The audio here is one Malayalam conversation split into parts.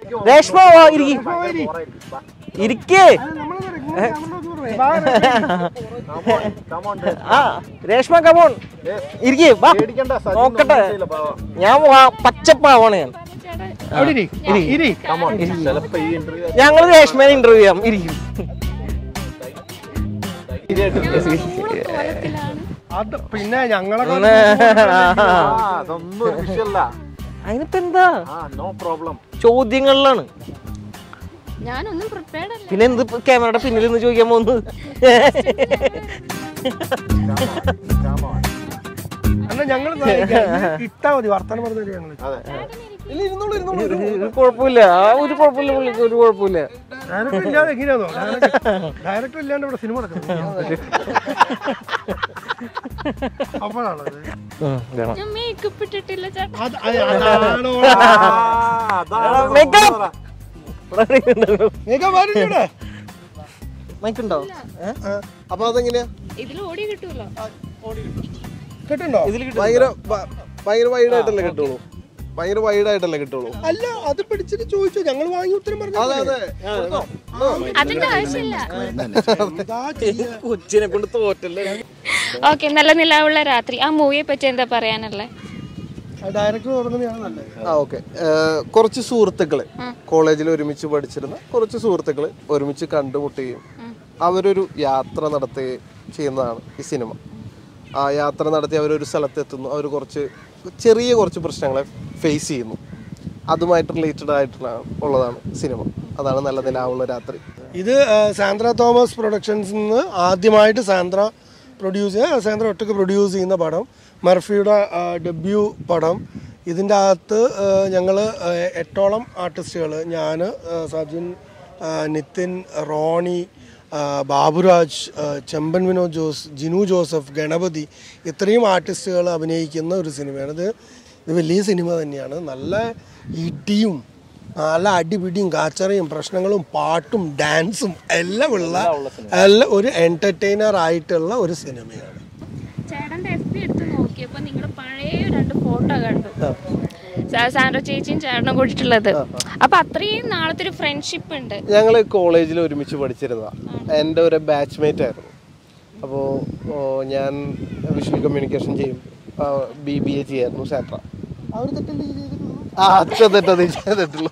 രേഷ്മ വാ ഇരിക്കി ഇരിക്കേ ആ രേഷ്മ കമോൺ ഇരിക്കേ വാ നോക്കട്ടെ ഞാൻ വാ പച്ചപ്പാവാണ് ഞാൻ അവിടെ ഇരി. ഇരി. ഞങ്ങൾ രേഷ്മേനെ ഇന്റർവ്യൂ ചെയ്യാം ഇരിക്കും അത് പിന്നെ ഞങ്ങളെ അതൊന്നും ഒരു വിഷയമല്ല അതിനിപ്പോ എന്താ ആ നോ പ്രോബ്ലം ചോദ്യങ്ങളിലാണ് ഞാനൊന്നും പ്രിപ്പയർഡ് അല്ല പിന്നെ എന്ത് ക്യാമറയുടെ പിന്നിൽ നിന്ന് ചോദിക്കാൻ പോകുന്നത് എന്നാ ഞങ്ങൾ ഇട്ടാ മതി വർത്തമാനം പറഞ്ഞു തരും ഞങ്ങള് ഒരു കുഴപ്പമില്ല ആ ഒരു കുഴപ്പമില്ല പുള്ളിക്ക് ഒരു കുഴപ്പമില്ല ഡയറക്ടർ ഇല്ലാതെ എങ്ങനെയാണോ ഡയറക്ടർ ഇല്ലാണ്ട് ഇവിടെ സിനിമ നടക്കുന്നത് അപ്പോഴാണ് അത്. ഉം, വേണം. ഞാൻ മേക്കപ്പ് ഇട്ടിട്ടില്ല ചേട്ടാ അത് അത് അതാണോ Makeup. നീക്ക വരുന്നിവിടെ മൈക്ക് ഉണ്ടോ അപ്പൊ അതെങ്ങനെയാ ഇതിൽ ഓടി കിട്ടൂലോ കേട്ടുണ്ടോ ഭയങ്കര ഭ- ഭയങ്കര വൈഡായിട്ടല്ലേ കിട്ടുള്ളൂ ഭയങ്കര വൈഡായിട്ടല്ലേ കിട്ടുള്ളൂ അല്ല അത് പിടിച്ചിട്ട് ചോദിച്ചു ഞങ്ങൾ വാങ്ങി ഉത്തരം പറഞ്ഞു അതെ അതെ അതിന്റെ ആവശ്യമില്ല എന്താ ചെയ്യാ? കൊച്ചിനെ കൊണ്ട് തോറ്റല്ലേ ഓക്കെ നല്ല നിലാവുള്ള രാത്രി ആ മൂവിയെ പറ്റി എന്താ പറയാനുള്ളത് ആ ഡയറക്ടർ പറഞ്ഞതാണ് നല്ലത് ആ ഓക്കെ കുറച്ച് സുഹൃത്തുക്കള് കോളേജിൽ ഒരുമിച്ച് പഠിച്ചിരുന്ന കുറച്ച് സുഹൃത്തുക്കള് ഒരുമിച്ച് കണ്ടുമുട്ടുകയും അവരൊരു യാത്ര നടത്തുകയും ചെയ്യുന്നതാണ് ഈ സിനിമ ആ യാത്ര നടത്തി അവരൊരു സ്ഥലത്തെത്തുന്നു അവർ കുറച്ച് ചെറിയ കുറച്ച് പ്രശ്നങ്ങളെ ഫേസ് ചെയ്യുന്നു അതുമായിട്ട് റിലേറ്റഡ് ആയിട്ടുള്ള ഉള്ളതാണ് സിനിമ അതാണ് നല്ല നിലാവുള്ള രാത്രി ഇത് ആ, സാന്ദ്ര തോമസ് പ്രൊഡക്ഷൻസിൽ നിന്ന് ആദ്യമായിട്ട് സാന്ദ്ര പ്രൊഡ്യൂസ് ചെയ്യുക സാന്ദ്ര ഒറ്റയ്ക്ക് പ്രൊഡ്യൂസ് ചെയ്യുന്ന പടം മർഫിയുടെ ഡെബ്യൂ പടം ഇതിൻ്റെ അകത്ത് ഞങ്ങൾ എട്ടോളം ആർട്ടിസ്റ്റുകൾ ഞാൻ സജിൻ ആ, നിതിൻ റോണി ആ, ബാബുരാജ് ആ, ചെമ്പൻ വിനോദ് ജോസ് ജിനു ജോസഫ് ഗണപതി ഇത്രയും ആർട്ടിസ്റ്റുകൾ അഭിനയിക്കുന്ന ഒരു സിനിമയാണ് ഇത് ഇത് വലിയ സിനിമ തന്നെയാണ് നല്ല ഇടിയും നല്ല അടിപിടിയും കാച്ചറയും പ്രശ്നങ്ങളും പാട്ടും ഡാൻസും എല്ലാം ഉള്ള എല്ലാം ഒരു എന്റർടൈനർ ആയിട്ടുള്ള ഒരു സിനിമയാണ് ചേട്ടന്റെ എഫ് ബി എടുത്ത് നോക്കിയപ്പോ നിങ്ങൾ പഴയ രണ്ട് ഫോട്ടോ കണ്ടു സാ- സാൻഡ്ര ചേച്ചിയും ചേട്ടനും കൂടിയിട്ടുള്ളത് അപ്പൊ അത്രയും നാളത്തെ ഒരു ഫ്രണ്ട്ഷിപ്പ് ഉണ്ട് ഞങ്ങൾ കോളേജിൽ ഒരുമിച്ച് പഠിച്ചിരുന്നതാണ് എൻ്റെ ഒരു ബാച്ച്മേറ്റ് ആയിരുന്നു അപ്പോൾ ഞാൻ വിഷ്വൽ കമ്മ്യൂണിക്കേഷൻ ചെയ്യും ബി ബി എ ചെയ്യായിരുന്നു സാട്ര ആ അച്ഛ തെറ്റത് തെറ്റുള്ളൂ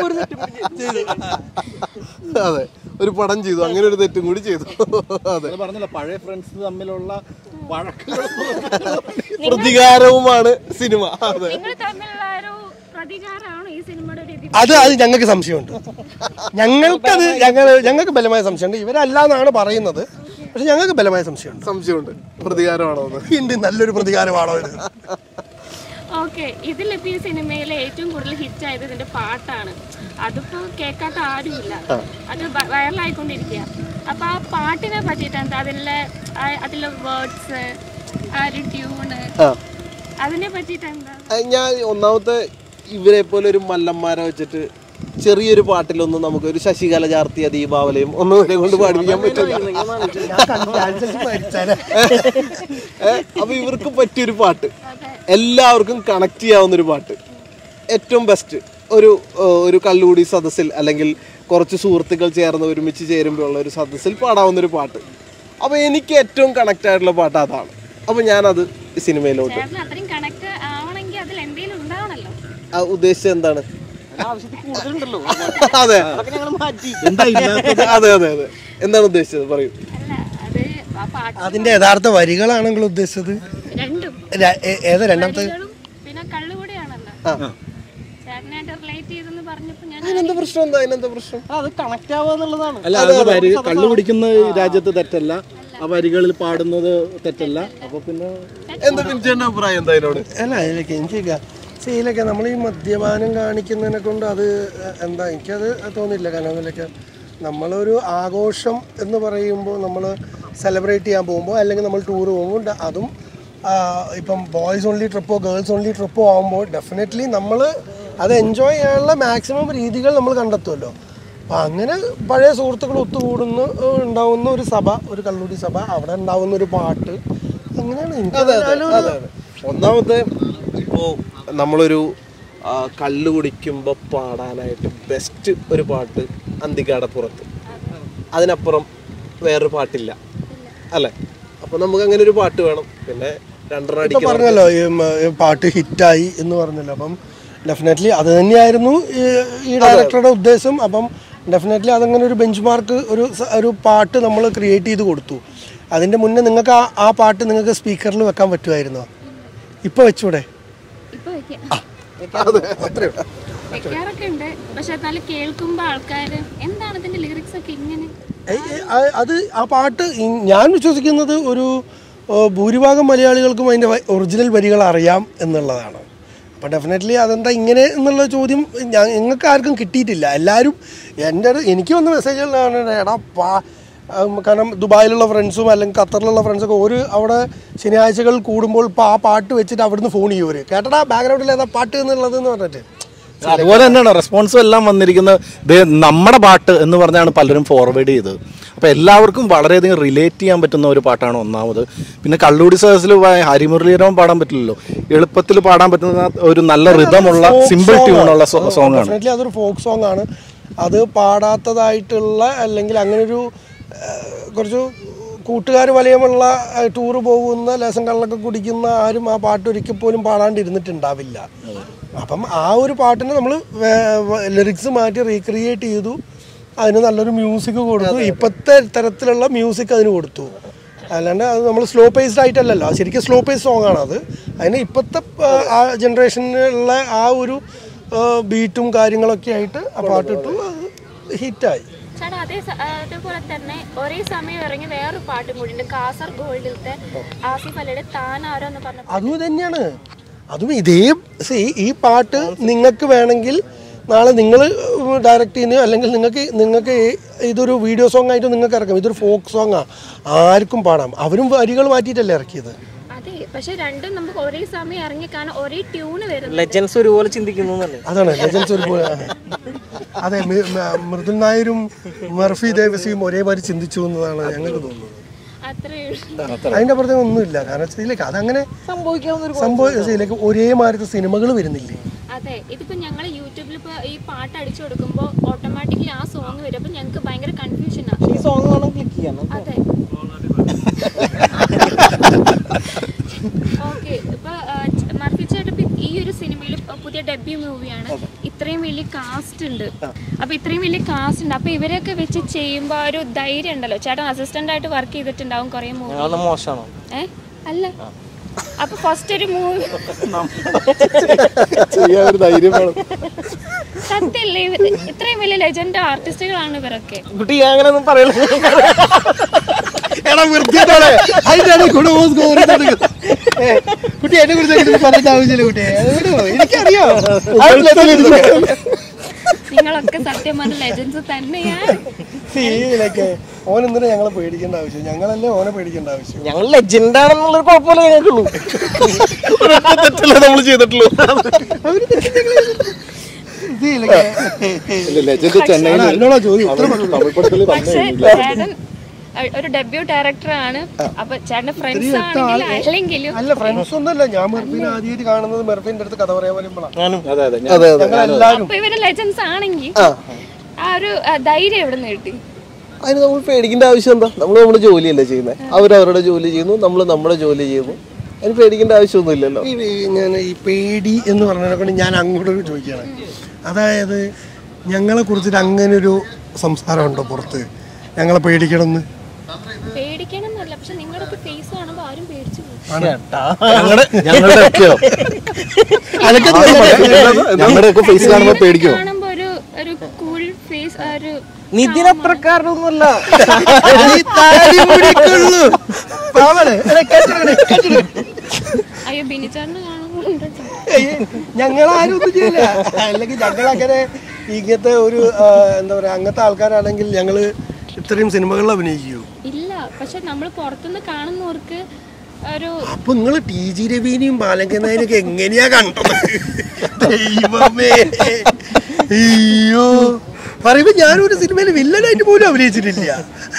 അതെ ഒരു പടം ചെയ്തു അങ്ങനെ ഒരു തെറ്റും കൂടി ചെയ്തു അതെ പറഞ്ഞില്ല പഴയ ഫ്രണ്ട്സ് തമ്മിലുള്ള വഴക്കുകൾ പ്രതികാരവുമാണ് സിനിമ അതെ നിങ്ങൾ തമ്മിലുള്ള ഒരു പ്രതികാരമാണ് ഈ സിനിമയുടെ ഒരു ഇത് അത് അത് ഞങ്ങൾക്ക് സംശയമുണ്ട് ഞങ്ങൾക്കത് ഞങ്ങൾ ഞങ്ങൾക്ക് ബലമായ സംശയമുണ്ട് ഇവരല്ല എന്നാണ് പറയുന്നത് പക്ഷെ ഞങ്ങൾക്ക് ബലമായ സംശയമുണ്ട് സംശയമുണ്ട് പ്രതികാരമാണോ എന്ന് ഉണ്ട് നല്ലൊരു പ്രതികാരമാണോ ഇത് ഓക്കെ ഇതിലിപ്പോ ഈ സിനിമയിലെ ഏറ്റവും കൂടുതൽ ഹിറ്റ് ആയത് ഇതിന്റെ പാട്ടാണ് അതിപ്പോ കേൾക്കാത്ത ആരുമില്ല അത് വൈറലായിക്കൊണ്ടിരിക്കുക അപ്പൊ ആ പാട്ടിനെ പറ്റിയിട്ട് എന്താ അതിലെ ആ- അതിലെ വേർഡ്സ് ആ ഒരു ട്യൂണ് ആ അതിനെ പറ്റിയിട്ട് എന്താ അത് ഞാൻ ഒന്നാമത്തെ ഇവരെ പോലെ ഒരു മല്ലന്മാരെ വെച്ചിട്ട് ചെറിയൊരു പാട്ടിലൊന്നും നമുക്ക് ഒരു ശശികല ചാർത്തിയ ദീപാവലിയും ഒന്നും ഇവരെ കൊണ്ട് പാടിപ്പിക്കാൻ പറ്റില്ല ഏ, അപ്പൊ ഇവർക്ക് പറ്റിയൊരു പാട്ട് എല്ലാവർക്കും കണക്ട് ചെയ്യാവുന്ന ഒരു പാട്ട് ഏറ്റവും ബെസ്റ്റ് ഒരു ഏഹ്, ഒരു കള്ളുകൂടി സദസ്സിൽ അല്ലെങ്കിൽ കുറച്ച് സുഹൃത്തുക്കൾ ചേർന്ന് ഒരുമിച്ച് ചേരുമ്പോഴുള്ള ഒരു സദസ്സിൽ പാടാവുന്ന ഒരു പാട്ട് അപ്പൊ എനിക്ക് ഏറ്റവും കണക്ട് ആയിട്ടുള്ള പാട്ട് അതാണ് അപ്പൊ ഞാനത് ഈ സിനിമയിലോട്ട് ചേട്ടന് അത്രയും കണക്ട് ആവണമെങ്കിൽ അതിൽ എന്തെങ്കിലും ഉണ്ടാവണല്ലോ ആ ഉദ്ദേശിച്ചത് എന്താണ് ആവശ്യത്തിൽ കൂടുതലുണ്ടല്ലോ അതെ അതൊക്കെ ഞങ്ങൾ മാറ്റി അതെ അതെ അതെ എന്താണ് ഉദ്ദേശിച്ചത് പറയൂ അല്ല അത് ആ പാട്ട് അതിന്റെ യഥാർത്ഥ വരികളാണ് നിങ്ങൾ ഉദ്ദേശിച്ചത് രണ്ടും ര- ഏ- ഏതാ രണ്ടാമത്തെ വരികളും പിന്നെ കള്ളുകൂടിയാണല്ലോ ചേട്ടനായിട്ട് റിലേറ്റ് ചെയ്തെന്ന് പറഞ്ഞപ്പോ ഞാൻ അതിനെന്താ പ്രശ്നം എന്താ അതിനെന്താ പ്രശ്നം അത് കണക്ട് ആവുക എന്നുള്ളതാണ് അല്ല അത് വരി കള്ളു കുടിക്കുന്ന രാജ്യത്ത് തെറ്റല്ല ആ വരികളിൽ പാടുന്നത് തെറ്റല്ല അപ്പൊ പിന്നെ എന്താ പിഞ്ചേന്റെ അഭിപ്രായം എന്താ അതിനോട് അല്ല അതിലൊക്കെ എനിക്ക് ഇതിലൊക്കെ നമ്മൾ ഈ മദ്യപാനം കാണിക്കുന്നതിനെ കൊണ്ട് അത് എന്താ എനിക്കത് തോന്നില്ല കാരണം അതിലൊക്കെ നമ്മളൊരു ആഘോഷം എന്ന് പറയുമ്പോൾ നമ്മൾ സെലിബ്രേറ്റ് ചെയ്യാൻ പോകുമ്പോൾ അല്ലെങ്കിൽ നമ്മൾ ടൂർ പോകുമ്പോൾ ഡ- അതും ആ, ഇപ്പം ബോയ്സ് ഓൺലി ട്രിപ്പോ ഗേൾസ് ഓൺലി ട്രിപ്പോ ആകുമ്പോൾ ഡെഫിനറ്റ്ലി നമ്മൾ അത് എൻജോയ് ചെയ്യാനുള്ള മാക്സിമം രീതികൾ നമ്മൾ കണ്ടെത്തുമല്ലോ അപ്പം അങ്ങനെ പഴയ സുഹൃത്തുക്കൾ ഒത്തുകൂടുന്ന ഏഹ്, ഉണ്ടാവുന്ന ഒരു സഭ ഒരു കള്ളുടി സഭ അവിടെ ഉണ്ടാവുന്ന ഒരു പാട്ട് അങ്ങനെയാണ് എനിക്ക് അതെ അതെ അതിനാലും അതെ അതെ ഒന്നാമത്തെ ഇപ്പോ നമ്മളൊരു ആ, കള്ള് കുടിക്കുമ്പോൾ പാടാനായിട്ട് ബെസ്റ്റ് ഒരു പാട്ട് അന്തികാടപ്പുറത്ത് അതിനപ്പുറം വേറൊരു പാട്ടില്ല അല്ലേ അപ്പൊ നമുക്ക് അങ്ങനെ ഒരു പാട്ട് വേണം പിന്നെ രണ്ടെണ്ണം ഇപ്പൊ അടിക്കണം പറഞ്ഞല്ലോ ഈ മ- ഈ പാട്ട് ഹിറ്റായി എന്ന് പറഞ്ഞല്ലോ അപ്പം ഡെഫിനറ്റ്ലി അത് തന്നെയായിരുന്നു ഈ- ഈ ഡയറക്ടറുടെ ഉദ്ദേശം അപ്പം ഡെഫിനറ്റ്ലി അതങ്ങനെ ഒരു ബെഞ്ച് മാർക്ക് ഒരു സ- ഒരു പാട്ട് നമ്മൾ ക്രിയേറ്റ് ചെയ്ത് കൊടുത്തു അതിന്റെ മുന്നേ നിങ്ങൾക്ക് ആ ആ പാട്ട് നിങ്ങൾക്ക് സ്പീക്കറിൽ വെക്കാൻ പറ്റുമായിരുന്നോ ഇപ്പൊ വെച്ചൂടെ ഇപ്പൊ വെക്കാം വെക്കാറൊക്കെ ഉണ്ട് പക്ഷെ എന്നാലും കേൾക്കുമ്പോ ആൾക്കാര് എന്താണ് ഇതിന്റെ ലിറിക്സ് ഒക്കെ ഇങ്ങനെ ഏയ് ഏയ് ആ- അത് ആ പാട്ട് ഇ- ഞാൻ വിശ്വസിക്കുന്നത് ഒരു ഏ, ഭൂരിഭാഗം മലയാളികൾക്കും അതിൻ്റെ ഒറിജിനൽ വരികൾ അറിയാം എന്നുള്ളതാണ് അപ്പം ഡെഫിനറ്റ്ലി അതെന്താ ഇങ്ങനെ എന്നുള്ള ചോദ്യം ഞാൻ നിങ്ങൾക്ക് ആർക്കും കിട്ടിയിട്ടില്ല എല്ലാവരും എൻ്റെ ഒരു- എനിക്ക് വന്ന മെസ്സേജുകളാണ് എടാ പാ ഉം, കാരണം ദുബായിലുള്ള ഫ്രണ്ട്സും അല്ലെങ്കിൽ ഖത്തറിലുള്ള ഫ്രണ്ട്സൊക്കെ ഒരു അവിടെ ശനിയാഴ്ചകൾ കൂടുമ്പോൾ ഇപ്പോൾ ആ പാട്ട് വെച്ചിട്ട് അവിടുന്ന് ഫോൺ ചെയ്യും അവർ കേട്ടടാ ബാക്ക്ഗ്രൗണ്ടിൽ ഏതാ പാട്ട് എന്നുള്ളത് എന്ന് പറഞ്ഞിട്ട് അതുപോലെ തന്നെയാണ് റെസ്പോൺസും എല്ലാം വന്നിരിക്കുന്നത് ദേ നമ്മുടെ പാട്ട് എന്ന് പറഞ്ഞാണ് പലരും ഫോർവേഡ് ചെയ്തത് അപ്പോൾ എല്ലാവർക്കും വളരെയധികം റിലേറ്റ് ചെയ്യാൻ പറ്റുന്ന ഒരു പാട്ടാണ് ഒന്നാമത് പിന്നെ കള്ളൂടി സദസ്സിൽ ഹരിമുരളീരവും പാടാൻ പറ്റില്ലല്ലോ എളുപ്പത്തിൽ പാടാൻ പറ്റുന്ന ഒരു നല്ല റിതമുള്ള സിമ്പിൾ ട്യൂണുള്ള സോങ് ആണ് ഡെഫിനറ്റ്ലി അതൊരു ഫോക്ക് സോങ് ആണ് അത് പാടാത്തതായിട്ടുള്ള അല്ലെങ്കിൽ അങ്ങനെ ഒരു കുറച്ച് കൂട്ടുകാർ വലയമുള്ള ടൂറ് പോകുന്ന ലേസം കള്ളൊക്കെ കുടിക്കുന്ന ആരും ആ പാട്ട് ഒരിക്കൽ പോലും പാടാണ്ടിരുന്നിട്ടുണ്ടാവില്ല അപ്പം ആ ഒരു പാട്ടിനെ നമ്മൾ ലിറിക്സ് മാറ്റി റീക്രിയേറ്റ് ചെയ്തു അതിന് നല്ലൊരു മ്യൂസിക് കൊടുത്തു ഇപ്പോഴത്തെ തരത്തിലുള്ള മ്യൂസിക് അതിന് കൊടുത്തു അല്ലാണ്ട് അത് നമ്മൾ സ്ലോ പേസ്ഡ് ആയിട്ടല്ലല്ലോ അത് ശരിക്കും സ്ലോ പേസ് സോങ് ആണ് അത് അതിന് ഇപ്പോഴത്തെ ആ ജനറേഷനിലുള്ള ആ ഒരു ബീറ്റും കാര്യങ്ങളൊക്കെ ആയിട്ട് ആ പാട്ടിട്ടു അത് ഹിറ്റായി ചേട്ടാ അതേ സ- ആ, അതേപോലെ തന്നെ ഒരേ സമയം ഇറങ്ങി വേറൊരു പാട്ടും കൂടി ഉണ്ട് കാസർഗോഡിലത്തെ ആസിഫ് അലിയുടെ താനാരോ എന്ന് പറഞ്ഞ അതും തന്നെയാണ് അതും ഇതേ see, ഈ പാട്ട് നിങ്ങൾക്ക് വേണമെങ്കിൽ നാളെ നിങ്ങൾ ഡയറക്റ്റ് ചെയ്യുന്നയോ അല്ലെങ്കിൽ നിങ്ങൾക്ക് നിങ്ങൾക്ക് ഈ- ഇതൊരു വീഡിയോ സോങ് ആയിട്ട് നിങ്ങൾക്ക് ഇറക്കാം ഇതൊരു ഫോക്ക് സോങ്ങാണ് ആർക്കും പാടാം അവരും വരികൾ മാറ്റിയിട്ടല്ലേ ഇറക്കിയത് അതെ പക്ഷെ രണ്ടും നമുക്ക് ഒരേ സമയം ഇറങ്ങി കാരണം ഒരേ ട്യൂണ് വരുന്നു ലെജൻസ് ഒരുപോലെ ചിന്തിക്കുന്നു എന്നല്ലേ അതാണ് ലെജൻസ് ഒരു പോലെ ആണ്. അതെ മി- മ- മൃദുൽ നായരും മർഫി ദേവസിയും ഒരേമാതിരി ചിന്തിച്ചു എന്നതാണ് ഞങ്ങൾക്ക് തോന്നുന്നത് അത്രേ അതിന്റെ അപ്പുറത്തേക്ക് ഒന്നുമില്ല കാരണം വെച്ചാൽ ഇതിലേക്ക് അതങ്ങനെ സംഭവിച്ച ഇതിലേക്ക് ഒരേമാതിരത്തെ സിനിമകൾ വരുന്നില്ലേ അതെ ഇതിപ്പോ ഞങ്ങൾ യൂട്യൂബിൽ ഇപ്പൊ ഈ പാട്ട് അടിച്ചു കൊടുക്കുമ്പോൾ ഓട്ടോമാറ്റിക്കലി ആ സോങ് വരും അപ്പൊ ഞങ്ങൾക്ക് ഭയങ്കര കൺഫ്യൂഷനാണ് ഈ സോങ് വേണം ക്ലിക്ക് ചെയ്യാൻ അതെ ഓക്കെ ഇപ്പൊ മർഫി ചേട്ടൻ ഇപ്പൊ ഈ ഒരു സിനിമയിൽ പുതിയ ഡെബ്യൂ മൂവിയാണ് ഇത്രയും വലിയ കാസ്റ്റ് ഉണ്ട് അപ്പൊ ഇത്രയും വലിയ കാസ്റ്റ് ഉണ്ട് അപ്പൊ ഇവരൊക്കെ വെച്ച് ചെയ്യുമ്പോ ആ ഒരു ധൈര്യം ഉണ്ടല്ലോ ചേട്ടൻ അസിസ്റ്റന്റ് ആയിട്ട് വർക്ക് ചെയ്തിട്ടുണ്ടാവും കുറെ മൂവി ഞങ്ങളത് മോശമാണോ ഏ അല്ല അപ്പൊ ഫസ്റ്റ് ഒരു മൂവി ചെയ്യാൻ ഒരു ധൈര്യം വേണം സത്യല്ലേ ഇവ- ഇത്രയും വലിയ ലെജൻഡ് ആർട്ടിസ്റ്റുകളാണ് ഇവരൊക്കെ കുട്ടി ഞാൻ അങ്ങനെ ഒന്നും പറയല എടാ വൃത്തിയോടെ അതിന്റെ കൂടെ കുട്ടി എന്നെ കുറിച്ച് പറഞ്ഞ ആവശ്യമില്ല കുട്ടിയെ എനിക്കറിയാം നിങ്ങളൊക്കെ സത്യം പറഞ്ഞ ലെജൻസ് തന്നെയാണ് സീലൊക്കെ ഓൻ എന്തിനാ ഞങ്ങളെ പേടിക്കേണ്ട ആവശ്യം ഞങ്ങളല്ലേ ഓനെ പേടിക്കേണ്ട ആവശ്യം ഞങ്ങൾ ലെജൻഡ് ആണെന്നുള്ളൊരു കുഴപ്പമില്ല ഞങ്ങൾക്കുള്ളൂ തെറ്റല്ലേ നമ്മൾ ചെയ്തിട്ടുള്ളൂ ലെജൻഡ് ചെന്നൈയിൽ എന്നോടാ ചോദ്യം തമിഴ് പടത്തിൽ പക്ഷേ ചേട്ടൻ അഹ് ഒരു ഡെബ്യൂ ഡയറക്ടറാണ് അപ്പൊ ചേട്ടന്റെ ഫ്രണ്ട്സ് ആണെങ്കിലും അല്ലെങ്കിലും അല്ല ഫ്രണ്ട്സ് ഒന്നല്ല ഞാൻ മെർഫിനെ ആദ്യമായിട്ട് കാണുന്നത് മെർഫിന്റെ അടുത്ത് കഥ പറയാൻ വരുമ്പോഴാണ് ഞാനും അതെ അതെ ഞാൻ- അതെ അതെ ഞങ്ങളെല്ലാരും അപ്പൊ ഇവര് ലെജൻസ് ആണെങ്കിൽ ആ ഒരു ആ, ധൈര്യം എവിടെ നിന്ന് കിട്ടി അതിന് നമ്മൾ പേടിക്കേണ്ട ആവശ്യം എന്താ നമ്മൾ നമ്മുടെ ജോലിയല്ലേ ചെയ്യുന്നത് അവരവരുടെ ജോലി ചെയ്യുന്നു നമ്മൾ നമ്മുടെ ജോലി ചെയ്യുന്നു അതിന് പേടിക്കേണ്ട ആവശ്യമൊന്നുമില്ലല്ലോ ഈ ഈ ഞാൻ ഈ പേടി എന്ന് പറഞ്ഞതിനെ കൊണ്ട് ഞാൻ അങ്ങോട്ട് ചോദിക്കുകയാണ് അതായത് ഞങ്ങളെ കുറിച്ചിട്ട് അങ്ങനെ ഒരു സംസാരമുണ്ടോ പുറത്ത് ഞങ്ങളെ പേടിക്കണം എന്ന് പേടിക്കണം എന്നല്ല പക്ഷെ നിങ്ങളുടെ ഫേസ് കാണുമ്പോ ആരും പേടിച്ചു പോകും ഞങ്ങളുടെ ഞങ്ങളുടെ ഒക്കെയോ ഞങ്ങളുടെ ഒക്കെ ഫേസ് കാണുമ്പോ പേടിക്കോ കാണുമ്പോ ഒരു ഒരു കൂൾ ഫേസ് ഒരു നിതിൻ അത്രക്കാരനൊന്നുമല്ല അയ്യോ ബിനിച്ചാറിന് കാണുമ്പോൾ ഞങ്ങളാരും ഒന്നും ചെയ്യില്ല അല്ലെങ്കിൽ ഞങ്ങളങ്ങനെ ഇങ്ങനത്തെ ഒരു ആ, എന്താ പറയാ അങ്ങനത്തെ ആൾക്കാരാണെങ്കിൽ ഞങ്ങള് ഇത്രയും സിനിമകളിൽ അഭിനയിക്കൂ ഇല്ല പക്ഷെ നമ്മൾ പുറത്തുനിന്ന് കാണുന്നവർക്ക് ഒരു അപ്പൊ നിങ്ങൾ ടി ജി രവീനെയും ബാലങ്കനായനൊക്കെ എങ്ങനെയാ കണ്ടത് ദൈവമേ അയ്യോ പറയുമ്പോ ഞാനൊരു സിനിമയിൽ വില്ലനായിട്ട് പോലും അഭിനയിച്ചിട്ടില്ല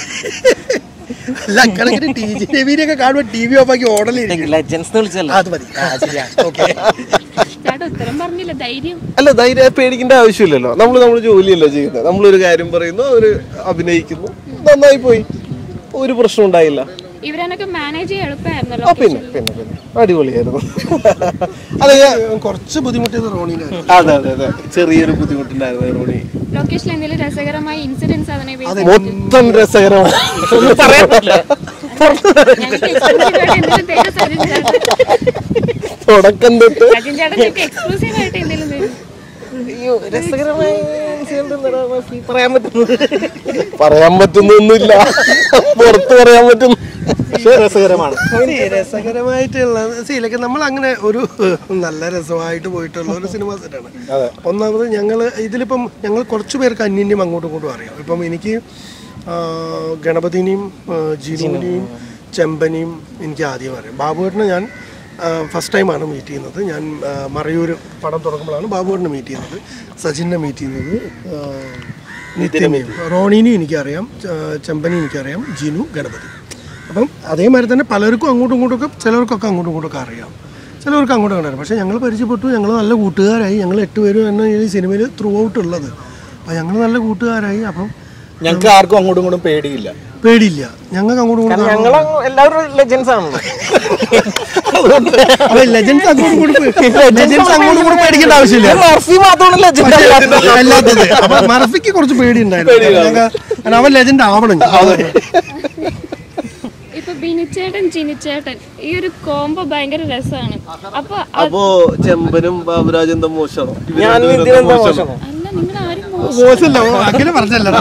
അല്ല കണക്കിന് ടി ജി രവീനെയൊക്കെ കാണുമ്പോ ടി വി ഓഫാക്കി ഓടലിരിക്കും ലെജൻസ് വിളിച്ചല്ല അത് മതി ആ ശരിയാ ഓക്കെ ചേട്ടൻ ഉത്തരം പറഞ്ഞില്ല ധൈര്യം അല്ല ധൈര്യം പേടിക്കേണ്ട ആവശ്യമില്ലല്ലോ നമ്മൾ നമ്മുടെ ജോലിയല്ലേ ചെയ്യുന്നത് നമ്മളൊരു കാര്യം പറയുന്നു അവര് അഭിനയിക്കുന്നു നന്നായി പോയി ഒരു പ്രശ്നം ഉണ്ടായില്ല ഇവരെന്നൊക്കെ മാനേജ് ചെയ്യാൻ എളുപ്പമായിരുന്നല്ലോ ആ പിന്നെ പിന്നെ പിന്നെ അടിപൊളിയായിരുന്നു അതെ ഞാൻ കുറച്ച് ബുദ്ധിമുട്ടിയത് റോണിനെ അതെ അതെ അതെ ചെറിയൊരു ബുദ്ധിമുട്ടുണ്ടായിരുന്നു റോണി ലൊക്കേഷനിൽ എന്തെങ്കിലും രസകരമായ ഇൻസിഡൻസ് അതിനെ base മൊത്തം രസകരമാണ് ഒന്നും പറയാൻ പറ്റില്ല ഞങ്ങൾക്ക് exclusive ആയിട്ട് എന്തെങ്കിലും തരും സജിൻ ചേട്ടൻ. തുടക്കം തൊട്ട് സജിൻ ചേട്ടൻ ഞങ്ങൾക്ക് എക്സ്ക്ലൂസീവ് ആയിട്ട് എന്തെങ്കിലും തരും അയ്യോ രസകരമായ incident എന്താടാ മാഫി പറയാൻ പറ്റുന്നത് പറയാൻ പറ്റുന്നൊന്നുമില്ല പുറത്ത് പറയാൻ പറ്റുന്നു പക്ഷേ രസകരമാണ് രസകരമായിട്ടുള്ള സീലൊക്കെ നമ്മൾ അങ്ങനെ ഒരു നല്ല രസമായിട്ട് പോയിട്ടുള്ള ഒരു സിനിമ സെറ്റാണ് ഒന്നാമത് ഞങ്ങൾ ഇതിലിപ്പം ഞങ്ങൾ കുറച്ച് പേർക്ക് അന്യന്യം അങ്ങോട്ടും ഇങ്ങോട്ടും അറിയാം ഇപ്പം എനിക്ക് ആ, ഗണപതിനെയും ആ, ജിനുവിനെയും ചെമ്പനെയും എനിക്ക് ആദ്യം അറിയാം ബാബുവേട്ടനെ ഞാൻ ഫസ്റ്റ് ടൈമാണ് മീറ്റ് ചെയ്യുന്നത് ഞാൻ ആ, മറയൂർ പടം തുടങ്ങുമ്പോഴാണ് ബാബുവേട്ടനെ മീറ്റ് ചെയ്യുന്നത് സച്ചിനെ മീറ്റ് ചെയ്യുന്നത് ആ, നിത്യനെയും റോണിനെയും എനിക്കറിയാം ച- ചെമ്പനെയും എനിക്കറിയാം ജിനു ഗണപതി അപ്പം അതേമാതിരി തന്നെ പലർക്കും അങ്ങോട്ടും ഇങ്ങോട്ടൊക്കെ ചിലർക്കൊക്കെ അങ്ങോട്ടും ഇങ്ങോട്ടൊക്കെ അറിയാം ചിലവർക്ക് അങ്ങോട്ടും അങ്ങോട്ടും പക്ഷേ ഞങ്ങൾ പരിചയപ്പെട്ടു ഞങ്ങൾ നല്ല കൂട്ടുകാരായി ഞങ്ങൾ എട്ട് പേരും തന്നെ ഈ സിനിമയിൽ ത്രൂ ഔട്ട് ഉള്ളത് അപ്പോൾ ഞങ്ങൾ നല്ല കൂട്ടുകാരായി അപ്പം ഞങ്ങൾക്ക് ആർക്കും അങ്ങോട്ടും ഇങ്ങോട്ടും പേടിയില്ല പേടിയില്ല ഞങ്ങൾക്ക് അങ്ങോട്ടും ഇങ്ങോട്ടും ഞങ്ങൾ എല്ലാവരും ലെജൻസ് ആണല്ലോ അപ്പോൾ ലെജൻസ് അങ്ങോട്ടും ഇങ്ങോട്ടും ലെജൻസ് അങ്ങോട്ടും ഇങ്ങോട്ടും പേടിക്കേണ്ട ആവശ്യമില്ല മർഫി മാത്രമാണ് ലെജൻഡ് അല്ലാത്തത് അപ്പൊ മറഫിക്ക് കുറച്ച് പേടി ഉണ്ടായിരുന്നു ഞങ്ങൾക്ക് അവൻ ലെജൻഡ് ആവണം ഇപ്പൊ ബിനിച്ചേട്ടൻ ചിനിച്ചേട്ടൻ ഈ ഒരു കോംബോ ഭയങ്കര രസമാണ് അപ്പൊ അത് അപ്പോ ചെമ്പനും ബാബുരാജ് എന്താ മോശമാണോ ഞാൻ ഇതിനെന്താ മോശം അല്ല നിങ്ങൾ ആരും മോ- മോശമല്ല അങ്ങനെ പറഞ്ഞല്ലടാ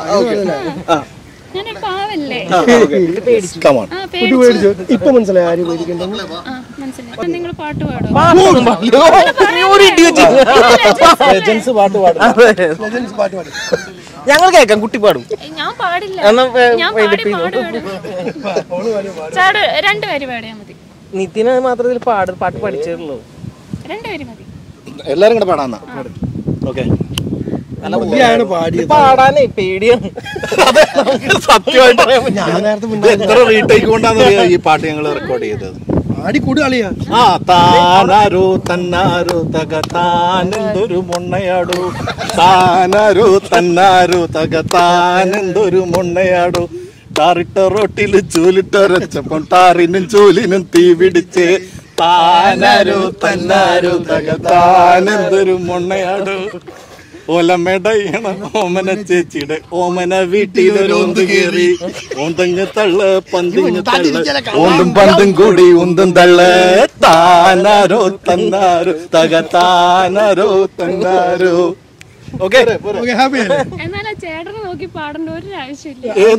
ഞാൻ പാവല്ലേ കമോൺ ആ കുട്ടി പേടിച്ചു പേടിച്ചു ഇപ്പൊ മനസ്സിലായി ആര് പേടിക്കണ്ടെന്ന് ആ മനസ്സിലായി അപ്പൊ നിങ്ങൾ പാട്ട് പാടോ ഒരു ഇടി വെച്ച് ലെജൻസ് പാട്ട് പാടും ലെജൻസ് പാട്ട് പാടി ഞങ്ങൾ കേൾക്കാം കുട്ടി പാടും ഞാൻ പാടില്ല എന്നാ വേ- ഞാൻ പാടി പാടുവാണ് ചാട് രണ്ടുപേര് പാടിയാ മതി നിതിന് മാത്രത്തിൽ പാട് പാട്ട് പഠിച്ചിട്ടുള്ളൂ രണ്ടുപേര് മതി എല്ലാരും കൂടെ പാടാന്നാ ഓക്കെ പുള്ളിയാണ് പാടിയത് പാടാനേ പേടിയാണ് സത്യമായിട്ട് ഞാൻ നേരത്തെ ഇത് എത്ര റീടേക്ക് കൊണ്ടാന്ന് ഈ പാട്ട് ഞങ്ങൾ റെക്കോർഡ് ചെയ്തത് പാടി കൂടി കളിയാ ആ താനാരോ തന്നാരോ തക താനെന്തൊരു മുണ്ണയാടോ താനാരോ തന്നാരോ തക താനെന്തൊരു മുണ്ണയാടോ ടാറിട്ട റോട്ടില് ചൂലിട്ടൊരച്ചപ്പം ടാറിനും ചൂലിനും തീ പിടിച്ച് താനാരോ തന്നാരോ തക താനെന്തൊരു മുണ്ണയാടോ ഓലമെടയണ ഓമന ചേച്ചിയുടെ ഓമന വീട്ടിലൊരോന്ത് കയറി ഓന്തങ്ങ് തള്ള് പന്തിങ്ങ് തള്ള് ഓന്തും പന്തും കൂടി ഉന്തും തള്ള് താനാരോ തന്നാരോ തക താനാരോ തന്നാരോ ഓക്കെ ഓക്കെ ഹാപ്പി അല്ലേ എന്നാൽ ആ ചേട്ടനെ നോക്കി പാടേണ്ട ഒരു ആവശ്യമില്ല ഏത്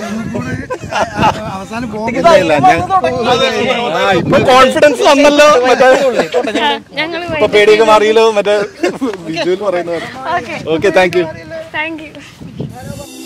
അവസാനം പോകുമ്പോൾ ഇല്ല, ഇല്ല, ഞാൻ- ആ, ഇപ്പൊ കോൺഫിഡൻസ് വന്നല്ലോ മറ്റേ ഞങ്ങൾ ഇപ്പൊ പേടിയൊക്കെ മാറിയല്ലോ മറ്റേ വിജുവിൽ പറയുന്നത് okay okay thank you thank U